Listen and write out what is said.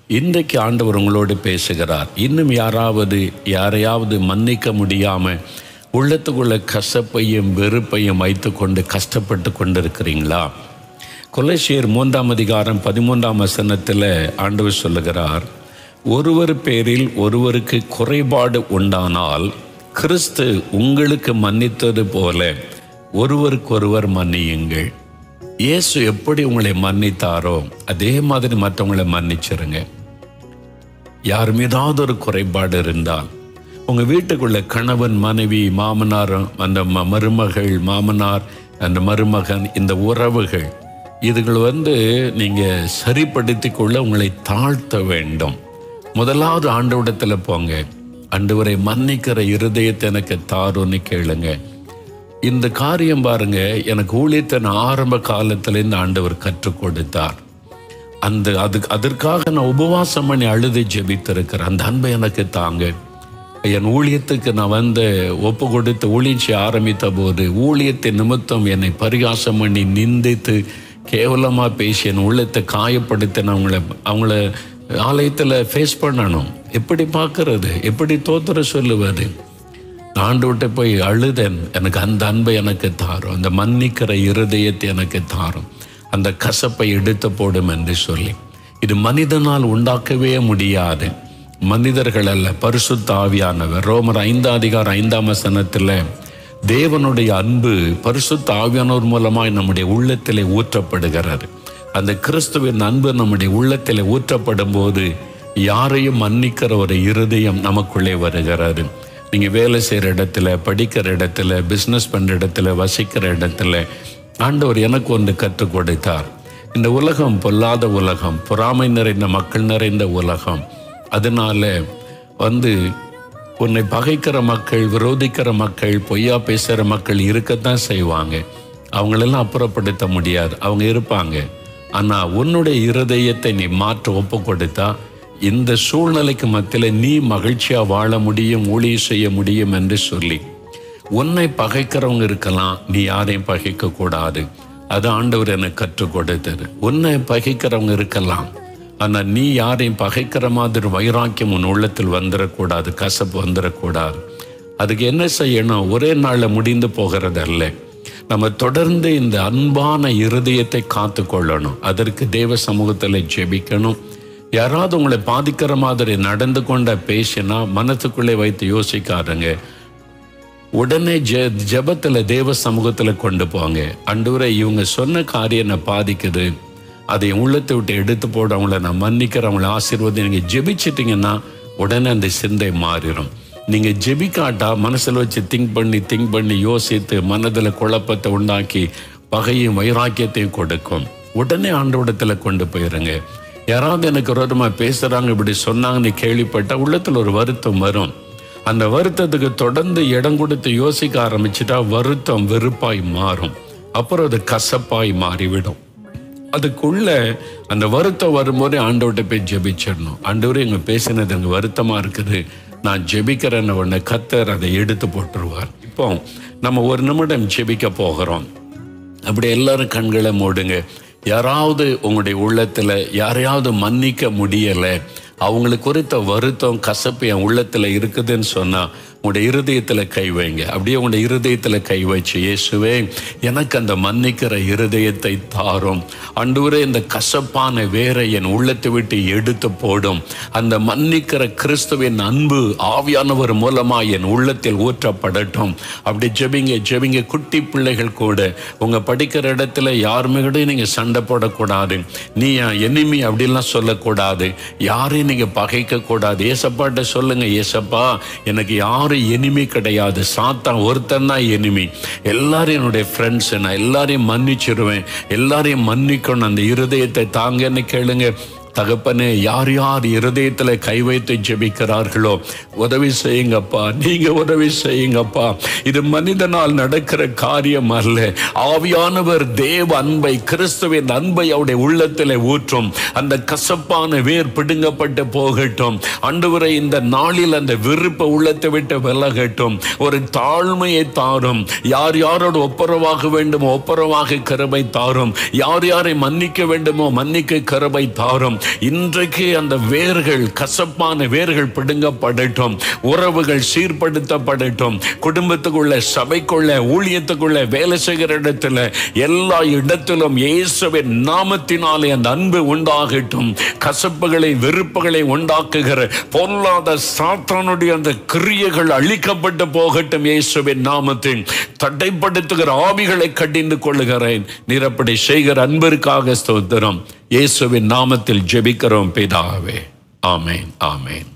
இன்றைக்கு ஆண்டவர் உங்களோடு பேசுகிறார் இன்னும் யாராவது யாரையாவது மன்னிக்க முடியாம உள்ளத்துக்குள்ள கசப்பையும் வெறுப்பையும் வைத்துக்கொண்டு கஷ்டப்பட்டு கொண்டிருக்கிறீங்களா கொலைசியர் மூன்றாம் அதிகாரம் பதிமூன்றாம் வசனத்தில் ஆண்டவர் சொல்லுகிறார் ஒருவர் பேரில் ஒருவருக்கு குறைபாடு உண்டானால் கிறிஸ்து உங்களுக்கு மன்னித்தது போல ஒருவருக்கொருவர் மன்னியுங்கள் இயேசு எப்படி உங்களை மன்னித்தாரோ அதே மாதிரி மற்றவங்களை மன்னிச்சிருங்க யார் மீதாவது ஒரு குறைபாடு இருந்தால் உங்கள் வீட்டுக்குள்ள கணவன் மனைவி மாமனார் அந்த ம- மருமகள் மாமனார் அந்த மருமகன் இந்த உறவுகள் இதுகள் வந்து நீங்கள் சரிப்படுத்தி கொள்ள உங்களை தாழ்த்த வேண்டும் முதலாவது ஆண்டவிடத்தில் போங்க ஆண்டவரை மன்னிக்கிற இருதயத்தை எனக்கு தாருன்னு கேளுங்க இந்த காரியம் பாருங்க எனக்கு ஊழியத்தின் ஆரம்ப காலத்திலேருந்து ஆண்டவர் கற்றுக் கொடுத்தார் அந்த அதுக்கு அதற்காக நான் உபவாசம் பண்ணி அழுது ஜெபித்திருக்கிறேன் அந்த அன்பை எனக்கு தாங்க என் ஊழியத்துக்கு நான் வந்து ஒப்பு கொடுத்து ஊழியச்சி ஆரம்பித்த போது ஊழியத்தின் நிமித்தம் என்னை பரிகாசம் பண்ணி நிந்தித்து கேவலமாக பேசி என் உள்ளத்தை காயப்படுத்தி நான் அவங்கள அவங்கள ஆலயத்தில் ஃபேஸ் பண்ணணும் எப்படி பார்க்கறது எப்படி தோத்துற சொல்லுவது ஆண்டு விட்டு போய் அழுதேன் எனக்கு அந்த அன்பை எனக்கு தாரும் அந்த மன்னிக்கிற இருதயத்தை எனக்கு தாரும் அந்த கசப்பை எடுத்து போடும் என்று சொல்லி இது மனிதனால் உண்டாக்கவே முடியாது மனிதர்கள் அல்ல பரிசுத்த ஆவியானவர் ரோமர் ஐந்தாம் அதிகாரம் ஐந்தாம் வசனத்தில் தேவனுடைய அன்பு பரிசுத்த ஆவியானவர் மூலமாய் நம்முடைய உள்ளத்திலே ஊற்றப்படுகிறது அந்த கிறிஸ்துவின் அன்பு நம்முடைய உள்ளத்திலே ஊற்றப்படும் போது யாரையும் மன்னிக்கிற ஒரு இருதயம் நமக்குள்ளே வருகிறது நீங்கள் வேலை செய்கிற இடத்துல படிக்கிற இடத்துல பிஸ்னஸ் பண்ணுற இடத்துல வசிக்கிற இடத்துல ஆண்டவர் எனக்கு ஒன்று கற்றுக் கொடுத்தார் இந்த உலகம் பொல்லாத உலகம் பொறாமை நிறைந்த மக்கள் நிறைந்த உலகம் அதனால வந்து உன்னை பகைக்கிற மக்கள் விரோதிக்கிற மக்கள் பொய்யா பேசுகிற மக்கள் இருக்கத்தான் செய்வாங்க அவங்களெல்லாம் அப்புறப்படுத்த முடியாது அவங்க இருப்பாங்க ஆனால் உன்னுடைய இருதயத்தை நீ மாற்ற ஒப்பு கொடுத்தா இந்த சூழ்நிலைக்கு மத்தியில் நீ மகிழ்ச்சியாக வாழ முடியும் ஊழியம் செய்ய முடியும் என்று சொல்லி உன்னை பகைக்கிறவங்க இருக்கலாம் நீ யாரையும் பகைக்க கூடாது அது ஆண்டவர் எனக்கு கற்றுக் கொடுத்தது உன்னை பகைக்கிறவங்க இருக்கலாம் ஆனால் நீ யாரையும் பகைக்கிற மாதிரி வைராக்கியம் உன் உள்ளத்தில் வந்துடக்கூடாது கசப்பு வந்துடக்கூடாது அதுக்கு என்ன செய்யணும் ஒரே நாளில் முடிந்து போகிறதல்ல நம்ம தொடர்ந்து இந்த அன்பான இருதயத்தை காத்து கொள்ளணும் அதற்கு தேவ சமூகத்தில் ஜெபிக்கணும் யாராவது உங்களை பாதிக்கிற மாதிரி நடந்து கொண்ட பேசினா மனசுக்குள்ளே வைத்து யோசிக்காருங்க உடனே ஜெ ஜெபத்தில் தேவ சமூகத்தில் கொண்டு போங்க அண்டூரை இவங்க சொன்ன காரியம் என்னை பாதிக்குது அதை என் உள்ளத்தை விட்டு எடுத்து போட அவங்கள நான் மன்னிக்கிறேன் அவங்கள ஆசீர்வாதம் நீங்கள் ஜெபிச்சிட்டிங்கன்னா உடனே அந்த சிந்தை மாறிடும் நீங்கள் ஜெபிக்காட்டா மனசில் வச்சு திங்க் பண்ணி திங்க் பண்ணி யோசித்து மனதில் குழப்பத்தை உண்டாக்கி பகையும் வைராக்கியத்தையும் கொடுக்கும் உடனே ஆண்டவிடத்தில் கொண்டு போயிருங்க யாராவது எனக்கு விரோதமாக பேசுகிறாங்க இப்படி சொன்னாங்கன்னு கேள்விப்பட்டா உள்ளத்தில் ஒரு வருத்தம் வரும் அந்த வருத்தத்துக்கு தொடர்ந்து இடம் கொடுத்து யோசிக்க ஆரம்பிச்சிட்டா வருத்தம் வெறுப்பாய் மாறும் அப்புறம் அது கசப்பாய் மாறிவிடும் அதுக்குள்ள அந்த வருத்தம் வரும்போதே ஆண்டவர்கிட்ட போய் ஜெபிச்சிடணும் ஆண்டவர் எங்க பேசினது எனக்கு வருத்தமா இருக்குது நான் ஜெபிக்கிறேன்னு உடனே கத்தர் அதை எடுத்து போட்டுருவார் இப்போ நம்ம ஒரு நிமிடம் ஜெபிக்க போகிறோம் அப்படி எல்லாரும் கண்களை மூடுங்க யாராவது உங்களுடைய உள்ளத்தில் யாரையாவது மன்னிக்க முடியலை அவங்களுக்கு குறித்த வருத்தம் கசப்பு என் உள்ளத்தில் இருக்குதுன்னு சொன்னால் உங்களுடைய இருதயத்தில் கை வைங்க அப்படியே உங்களுடைய இருதயத்தில் கை வச்சு இயேசுவே எனக்கு அந்த மன்னிக்கிற இருதயத்தை தாரும் அன்றுவரே இந்த கசப்பான வேரை என் உள்ளத்தை விட்டு எடுத்து போடும் அந்த மன்னிக்கிற கிறிஸ்துவின் அன்பு ஆவியானவர் மூலமாக என் உள்ளத்தில் ஊற்றப்படட்டும் அப்படி ஜெபிங்க ஜெபிங்க குட்டி பிள்ளைகள் கூட உங்கள் படிக்கிற இடத்துல யாருமே கூட நீங்கள் சண்டை போடக்கூடாது நீ எனிமி அப்படிலாம் சொல்லக்கூடாது யாரையும் நீங்கள் பகைக்க கூடாது ஏசப்பாட்ட சொல்லுங்க ஏசப்பா எனக்கு யாரும் எனிமி கிடையாது சாத்தான் ஒருத்தன் தான் எனிமி எல்லாரும் என்னுடைய ஃப்ரெண்ட்ஸ் நான் எல்லாரையும் மன்னிச்சிருவேன் எல்லாரையும் மன்னிக்கணும் அந்த இருதயத்தை தாங்கன்னு கேளுங்க தகப்பனே யார் யார் இருதயத்தில் கை வைத்து ஜெபிக்கிறார்களோ உதவி செய்யுங்கப்பா நீங்க உதவி செய்யுங்கப்பா இது மனிதனால் நடக்கிற காரியம் அல்ல ஆவியானவர் தேவ அன்பை கிறிஸ்துவின் அன்பை அவருடைய உள்ளத்தில் ஊற்றும் அந்த கசப்பான வேர் பிடுங்கப்பட்டு போகட்டும் அன்றுவரை இந்த நாளில் அந்த விருப்ப உள்ளத்தை விட்டு விலகட்டும் ஒரு தாழ்மையை தாரும் யார் யாரோடு ஒப்புரவாக வேண்டுமோ ஒப்புரவாக கருவை தாரும் யார் யாரை மன்னிக்க வேண்டுமோ மன்னிக்க கருவை தாரும் இன்றைக்கு அந்த வேர்கள் கசப்பான வேர்கள் பிடுங்கப்படட்டும் உறவுகள் சீர்படுத்தப்படட்டும் குடும்பத்துக்குள்ள சபைக்குள்ள ஊழியத்துக்குள்ள வேலை செய்கிற இடத்துல எல்லா இடத்திலும் இயேசுவின் நாமத்தினாலே அந்த அன்பு உண்டாகட்டும் கசப்புகளை வெறுப்புகளை உண்டாக்குகிற பொல்லாத சாத்தானுடைய அந்த கிரியைகள் அழிக்கப்பட்டு போகட்டும் இயேசுவின் நாமத்தில் தடைப்படுத்துகிற ஆவிகளை கடிந்து கொள்ளுகிறேன் நிரப்படி செய்கிற அன்பிற்காக ஸ்தோத்திரம் இயேசுவின் நாமத்தில் ஜெபிக்கிறோம் பிதாவே ஆமேன் ஆமேன்